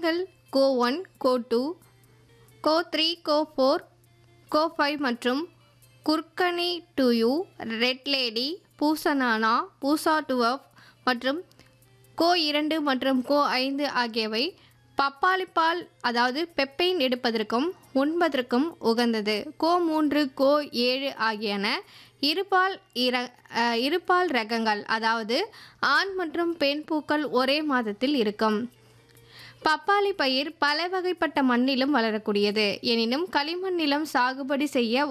ரகங்கள் CO one CO two CO three CO four CO five மற்றும் குர்கனி டு யூ ரெட் லேடி பூசனானா பூசா டுவப் மற்றும் கோ இரண்டு மற்றும் கோ ஐந்து ஆகியவை பப்பாளி பால் அதாவது பெப்பைன் எடுப்பதற்கும் உண்பதற்கும் உகந்தது கோ மூன்று கோ ஏழு ஆகியன இருபால் இர அஹ், இருபால் ரகங்கள் அதாவது ஆண் மற்றும் பெண் பூக்கள் ஒரே மாதத்தில் இருக்கும் பப்பாளி பயிர் பல வகைப்பட்ட மண்ணிலும் வளரக்கூடியது எனினும் களிமண் நிலம் சாகுபடி செய்ய